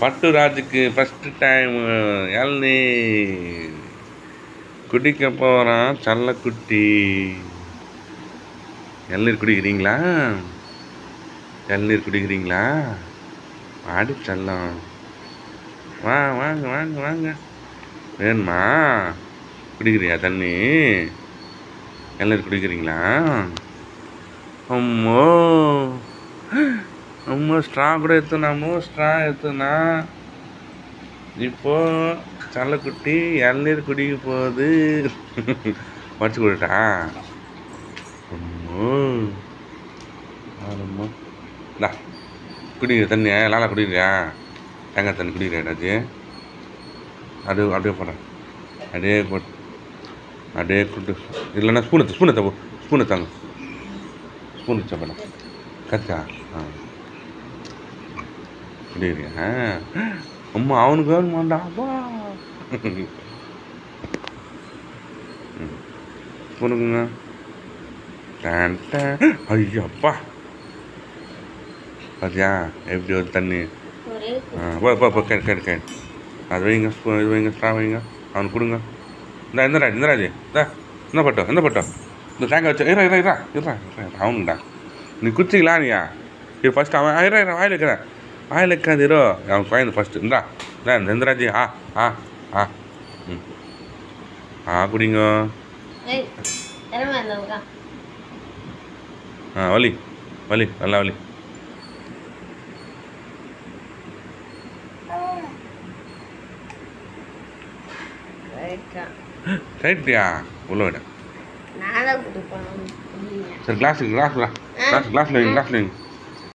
பட்டுராஜுக்கு first time இளநீ குடிக்க போகிறான் சல்லக்குட்டி இளநீர் குடிக்கிறீங்களா இளநீர் குடிக்கிறீங்களா ஆடி செல்லம் வா வாங்க வாங்க வாங்க வேணுமா குடிக்கிறியா தண்ணி இளநீர் குடிக்கிறீங்களா அம்மோ அம்மா ஸ்ட்ரா கூட எத்துனாமோ ஸ்ட்ரா எத்துனா இப்போ சல்லக்குட்டி இளநீர் குடிக்க போகுது வச்சு கொடுட்டா அம்மோ ஆமாம்மா இந்தா குடிக்கிற தண்ணியா லாலா குடிக்கிறியா தேங்காய் தண்ணி குடிக்கிறியாடாச்சு அது அப்படியே போடுறேன் அப்படியே போட்டு அப்படியே கொண்டு இல்லைன்னா ஸ்பூன் எடுத்து ஸ்பூன் எடுத்த ஸ்பூன் எடுத்தாங்க ஸ்பூன் வச்சா மேடம் கச்சா ஆ குடிக்கிறியா அம்மா அவனுக்கு வேணுமாண்டா அப்பா ஸ்பூனுக்குங்க டான் டான் ஐயோ அப்பா பார்த்தியா எப்படி ஒரு தண்ணி ஒரே ஆ போ போ போ கேடு கேடு கேடு அது வைங்க ஸ்பூன் இது வைங்க ஸ்ட்ரா வைங்க அவனுக்கு கொடுங்க இந்த இந்த ராஜ் இந்த ராஜ் இந்த என்ன பட்டம் எந்த பட்டம் இந்த தேங்காய் வச்சு இரா இரா இரா இரா இரா அவனுண்டா நீ குச்சிங்களா நீயா இது ஃபஸ்ட்டு அவன் இரா இரா வாயில் வைக்கிறேன் வாயில் வைக்காது இரோ அவன் குழந்தை ஃபஸ்ட்டு இந்தா இந்தா இந்த இந்த ராஜ் ஆ ஆ ஆ ம் ஆ குடிங்க ஏய் திறமை இருந்தவங்க ஆ வலி வலி நல்லா வலி ரைட்டா ரைட்டியா உள்ள விட நானும் கொடுப்பேன் சரி கிளாஸ் கிளாஸ் கிளாஸ் கிளாஸில் வைங்க கிளாஸில் வைங்க